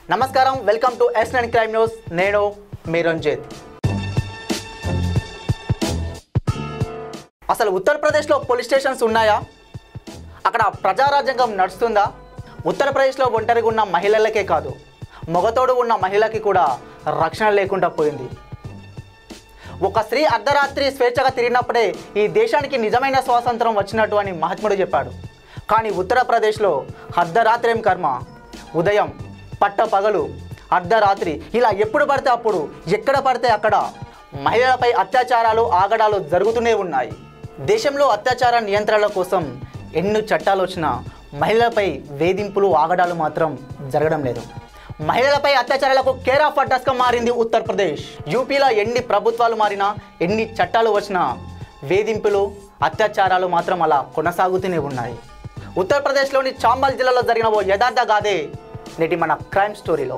నమస్కారం welcome to S nine crime news నేను మీ రంజిత్ అసలు ఉత్తరప్రదేశ్లో పోలీస్ స్టేషన్స్ ఉన్నాయా అక్కడ ప్రజారాజ్యాంగం నడుస్తుందా ఉత్తరప్రదేశ్లో ఒంటరిగా ఉన్న మహిళలకే కాదు మొగతోడు ఉన్న మహిళకి కూడా రక్షణ లేకుండా పోయింది ఒక స్త్రీ అర్ధరాత్రి స్వేచ్ఛగా తిరిగినప్పుడే ఈ దేశానికి నిజమైన స్వాతంత్రం వచ్చినట్టు అని మహాత్ముడు చెప్పాడు కానీ ఉత్తరప్రదేశ్లో అర్ధరాత్రి ఏం కర్మ ఉదయం పట్ట పగలు అర్ధరాత్రి ఇలా ఎప్పుడు పడితే అప్పుడు ఎక్కడ పడితే అక్కడ మహిళలపై అత్యాచారాలు ఆగడాలు జరుగుతూనే ఉన్నాయి దేశంలో అత్యాచార నియంత్రణ కోసం ఎన్ని చట్టాలు వచ్చినా మహిళలపై వేధింపులు ఆగడాలు మాత్రం జరగడం లేదు మహిళలపై అత్యాచారాలకు కేర్ ఆఫ్ అడ్రస్గా మారింది ఉత్తరప్రదేశ్ యూపీలో ఎన్ని ప్రభుత్వాలు మారినా ఎన్ని చట్టాలు వచ్చినా వేధింపులు అత్యాచారాలు మాత్రం అలా కొనసాగుతూనే ఉన్నాయి ఉత్తరప్రదేశ్లోని చాంబల్ జిల్లాలో జరిగిన ఓ యథార్థ గాథే నేటి మన క్రైమ్ స్టోరీలో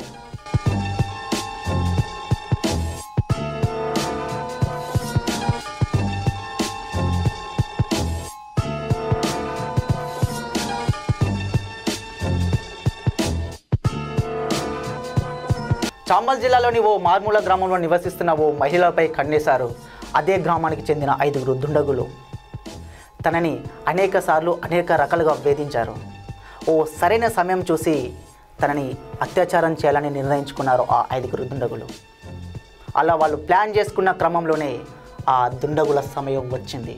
చాంబల్ జిల్లాలోని ఓ మార్మూల గ్రామంలో నివసిస్తున్న ఓ మహిళపై కన్నేశారు అదే గ్రామానికి చెందిన ఐదుగురు దుండగులు తనని అనేక సార్లు అనేక రకాలుగా వేధించారు ఓ సరైన సమయం చూసి తనని అత్యాచారం చేయాలని నిర్ణయించుకున్నారు ఆ ఐదుగురు దుండగులు అలా వాళ్ళు ప్లాన్ చేసుకున్న క్రమంలోనే ఆ దుండగుల సమయం వచ్చింది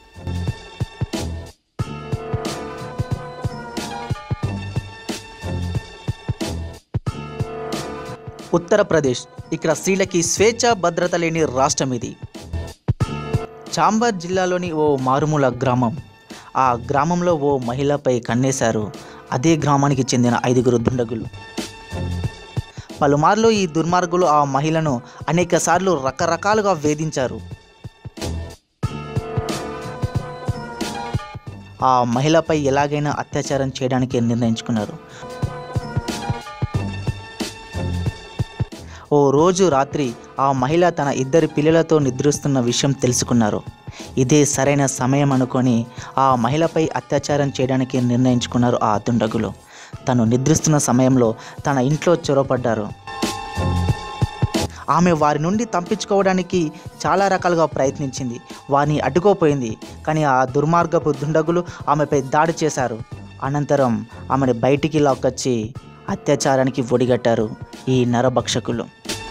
ఉత్తరప్రదేశ్ ఇక్కడ స్త్రీలకి స్వేచ్ఛ భద్రత లేని రాష్ట్రం ఇది చాంబర్ జిల్లాలోని ఓ మారుమూల గ్రామం ఆ గ్రామంలో ఓ మహిళపై కన్నేశారు అదే గ్రామానికి చెందిన ఐదుగురు దుండగులు పలుమార్లు ఈ దుర్మార్గులు ఆ మహిళను అనేక సార్లు రకరకాలుగా వేధించారు ఆ మహిళపై ఎలాగైనా అత్యాచారం చేయడానికి నిర్ణయించుకున్నారు ఓ రోజు రాత్రి ఆ మహిళ తన ఇద్దరి పిల్లలతో నిద్రిస్తున్న విషయం తెలుసుకున్నారు ఇదే సరైన సమయం అనుకొని ఆ మహిళపై అత్యాచారం చేయడానికి నిర్ణయించుకున్నారు ఆ దుండగులు తను నిద్రిస్తున్న సమయంలో తన ఇంట్లో చొరవపడ్డారు ఆమె వారి నుండి తప్పించుకోవడానికి చాలా రకాలుగా ప్రయత్నించింది వారిని అడ్డుకోపోయింది కానీ ఆ దుర్మార్గపు దుండగులు ఆమెపై దాడి చేశారు అనంతరం ఆమెను బయటికి లాక్కొచ్చి అత్యాచారానికి ఒడిగట్టారు ఈ నరభక్షకులు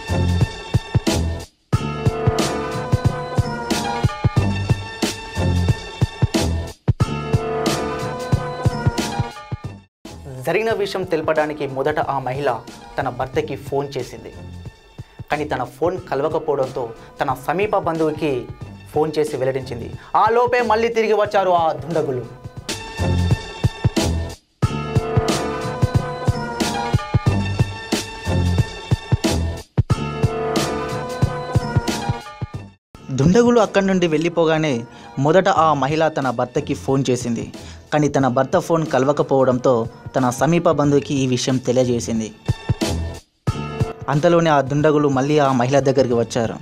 జరిగిన విషయం తెలపడానికి మొదట ఆ మహిళ తన భర్తకి ఫోన్ చేసింది కానీ తన ఫోన్ కలవకపోవడంతో తన సమీప బంధువుకి ఫోన్ చేసి వెల్లడించింది ఆ లోపే మళ్ళీ తిరిగి వచ్చారు ఆ దుండగులు దుండగులు అక్కడి నుండి వెళ్ళిపోగానే మొదట ఆ మహిళ తన భర్తకి ఫోన్ చేసింది కానీ తన భర్త ఫోన్ కలవకపోవడంతో తన సమీప బంధువుకి ఈ విషయం తెలియజేసింది అంతలోనే ఆ దుండగులు మళ్ళీ ఆ మహిళ దగ్గరికి వచ్చారు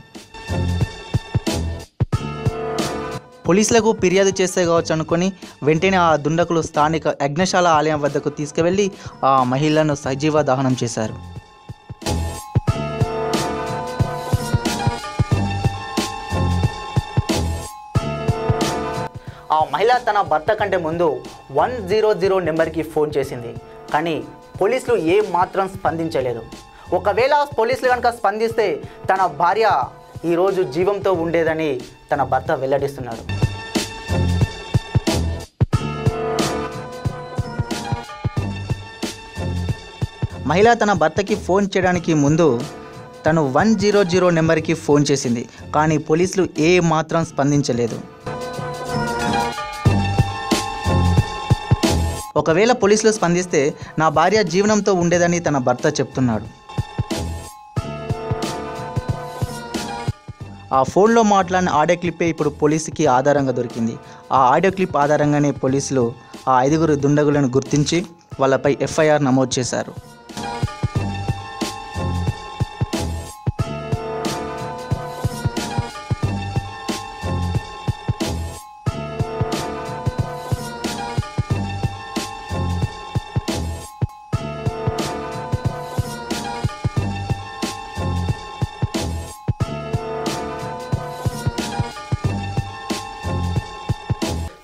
పోలీసులకు ఫిర్యాదు చేస్తే కావచ్చు అనుకొని వెంటనే ఆ దుండకులు స్థానిక యజ్ఞశాల ఆలయం వద్దకు తీసుకువెళ్ళి ఆ మహిళను సజీవ దహనం చేశారు ఆ మహిళ తన భర్త కంటే ముందు వన్ జీరో జీరో నెంబర్కి ఫోన్ చేసింది కానీ పోలీసులు ఏం మాత్రం స్పందించలేదు ఒకవేళ పోలీసులు కనుక స్పందిస్తే తన భార్య ఈరోజు జీవంతో ఉండేదని తన భర్త వెల్లడిస్తున్నాడు మహిళ తన భర్తకి ఫోన్ చేయడానికి ముందు తను వన్ జీరో జీరో నెంబర్కి ఫోన్ చేసింది కానీ పోలీసులు ఏ మాత్రం స్పందించలేదు ఒకవేళ పోలీసులు స్పందిస్తే నా భార్య జీవనంతో ఉండేదని తన భర్త చెప్తున్నాడు ఆ ఫోన్లో మాట్లాడిన ఆడియో క్లిప్పే ఇప్పుడు పోలీసుకి ఆధారంగా దొరికింది ఆ ఆడియో క్లిప్ ఆధారంగానే పోలీసులు ఆ ఐదుగురు దుండగులను గుర్తించి వాళ్ళపై ఎఫ్ఐఆర్ నమోదు చేశారు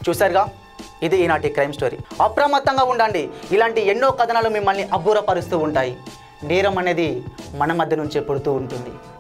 చూసారుగా ఇది ఈనాటి క్రైమ్ స్టోరీ అప్రమత్తంగా ఉండండి ఇలాంటి ఎన్నో కథనాలు మిమ్మల్ని అబ్బూరపరుస్తూ ఉంటాయి నేరం అనేది మన మధ్య నుంచే పుడుతూ ఉంటుంది